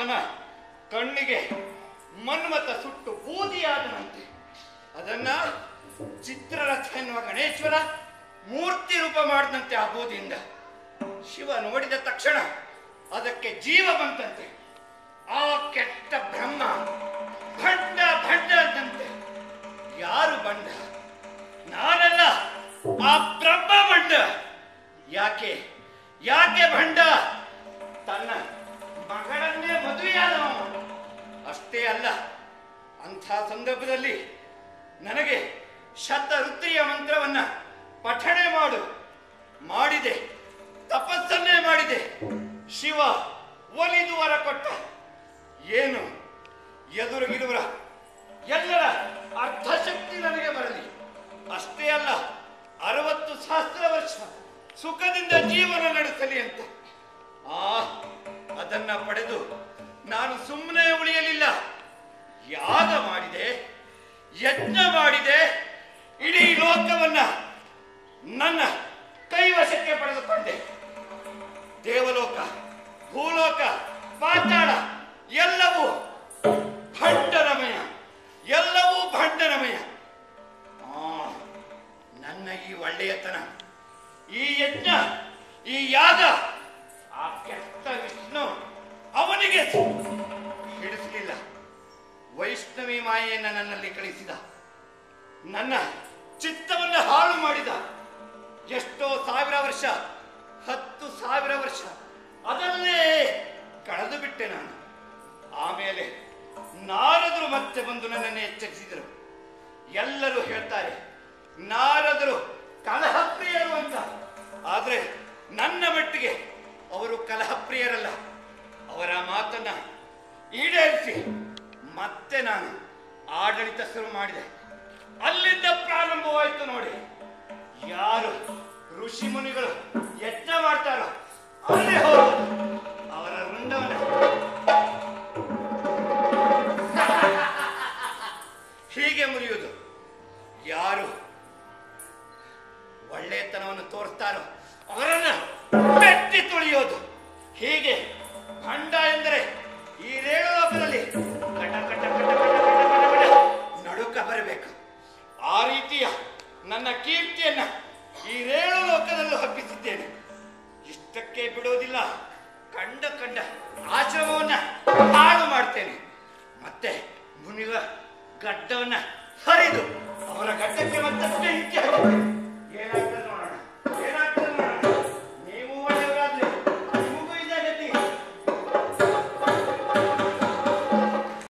ಅವನ ಕಣ್ಣಿಗೆ ಮನ್ಮತ ಸುಟ್ಟು ಬೂದಿಯಾದನಂತೆ ಅದನ್ನ ಚಿತ್ರರಥ ಎನ್ನುವ ಗಣೇಶ್ವರ ಮೂರ್ತಿ ರೂಪ ಮಾಡಿದಂತೆ ಆ ಬೂದಿಯಿಂದ ಶಿವ ನೋಡಿದ ತಕ್ಷಣ ಅದಕ್ಕೆ ಜೀವ ಬಂತಂತೆ ಆ ಕೆಟ್ಟ ಬ್ರಹ್ಮ ಭಂಡ ಭಂಡ ಅಂದಂತೆ ಯಾರು ಬಂಡ ನಾನಲ್ಲ ಆ ಬ್ರಹ್ಮ ಬಂಡ ಯಾಕೆ ಯಾಕೆ ಭಂಡ ತನ್ನ ಮಗಳನ್ನೇ ಮದುವೆಯಾದವ ಅಷ್ಟೇ ಅಲ್ಲ ಅಂಥ ಸಂದರ್ಭದಲ್ಲಿ ನನಗೆ ಶತ ಋತ್ರಿಯ ಮಂತ್ರವನ್ನ ಪಠಣೆ ಮಾಡು ಮಾಡಿದೆ ತಪಸ್ಸನ್ನೇ ಮಾಡಿದೆ ಶಿವ ಒಲಿದು ವರ ಕೊಟ್ಟ ಏನು ಎದುರುಗಿರುವರ ಎಲ್ಲರ ಅರ್ಧಶಕ್ತಿ ನನಗೆ ಬರಲಿ ಅಷ್ಟೇ ಅಲ್ಲ ಅರವತ್ತು ಸಹಸ್ರ ವರ್ಷ ಸುಖದಿಂದ ಜೀವನ ನಡೆಸಲಿ ಅಂತ ಆ ಅದನ್ನ ಪಡೆದು ನಾನು ಸುಮ್ಮನೆ ಉಳಿಯಲಿಲ್ಲ ಯಾಗ ಮಾಡಿದೆ ಯಜ್ಞ ಮಾಡಿದೆ ಇಡೀ ಲೋಕವನ್ನ ನನ್ನ ಕೈವಶಕ್ಕೆ ಪಡೆದುಕೊಂಡೆ ದೇವಲೋಕ ಭೂಲೋಕ ಪಾತಾಳ ಎಲ್ಲವೂ ಭಂಡನಮಯ ಎಲ್ಲವೂ ಭಂಡನಮಯ ಆ, ನನ್ನ ಈ ಒಳ್ಳೆಯತನ ಈ ಯಜ್ಞ ಈ ಯಾಗ ಆ ಕೆಟ್ಟ ವಿಷ್ಣು ಅವನಿಗೆ ಹಿಡಿಸಲಿಲ್ಲ ವೈಷ್ಣವಿ ಮಾಯೆಯನ್ನ ನನ್ನಲ್ಲಿ ಕಳಿಸಿದ ನನ್ನ ಚಿತ್ತವನ್ನ ಹಾಳು ಮಾಡಿದ ಎಷ್ಟೋ ಸಾವಿರ ವರ್ಷ ಹತ್ತು ಸಾವಿರ ವರ್ಷ ಅದಲ್ಲೇ ಕಳೆದು ಬಿಟ್ಟೆ ನಾನು ಆಮೇಲೆ ನಾರದರು ಮತ್ತೆ ಬಂದು ನನ್ನನ್ನು ಎಚ್ಚರಿಸಿದರು ಎಲ್ಲರೂ ಹೇಳ್ತಾರೆ ನಾರದರು ಕಲಹಪ್ರಿಯರು ಅಂತ ಆದ್ರೆ ನನ್ನ ಮಟ್ಟಿಗೆ ಅವರು ಕಲಹಪ್ರಿಯರಲ್ಲ ಅವರ ಮಾತನ್ನ ಈಡೇರಿಸಿ ಮತ್ತೆ ನಾನು ಆಡಳಿತ ಶುರು ಮಾಡಿದೆ ಅಲ್ಲಿಂದ ಪ್ರಾರಂಭವಾಯಿತು ನೋಡಿ ಯಾರು ಋಷಿ ಮುನಿಗಳು ಯಜ್ಞ ಮಾಡ್ತಾರೋ ಅಲ್ಲೇ ಹೋಗುದು ಅವರ ವೃಂದವನ ಹೀಗೆ ಮುರಿಯುವುದು ಯಾರು ಒಳ್ಳೆತನವನ್ನು ತೋರಿಸ್ತಾರೋ ಅವರನ್ನ ಬೆಟ್ಟಿ ತುಳಿಯೋದು ಹೀಗೆ ಭಂಡ ಎಂದರೆ ಈ ರೇಣು ಲೋಕದಲ್ಲಿ ಕಟ ಕಟ ಕಟ ಕಟ ಕಟ ಕಟ ಕಟ ನಡುಕ ಬರಬೇಕು ಆ ರೀತಿಯ ನನ್ನ ಕೀರ್ತಿಯನ್ನ ಈ ರೇಣು ಲೋಕದಲ್ಲೂ ಹಬ್ಬಿಸಿದ್ದೇನೆ ಇಷ್ಟಕ್ಕೆ ಬಿಡೋದಿಲ್ಲ ಕಂಡ ಕಂಡ ಆಶ್ರಮವನ್ನ ಹಾಳು ಮಾಡ್ತೇನೆ ಮತ್ತೆ ಮುನಿಗಳ ಗಡ್ಡವನ್ನ ಹರಿದು ಅವರ ಗಡ್ಡಕ್ಕೆ ಮತ್ತೆ ಬೆಂಕಿ ಹಾಕುತ್ತೇನೆ. ಏನಾಗ್ತದೆ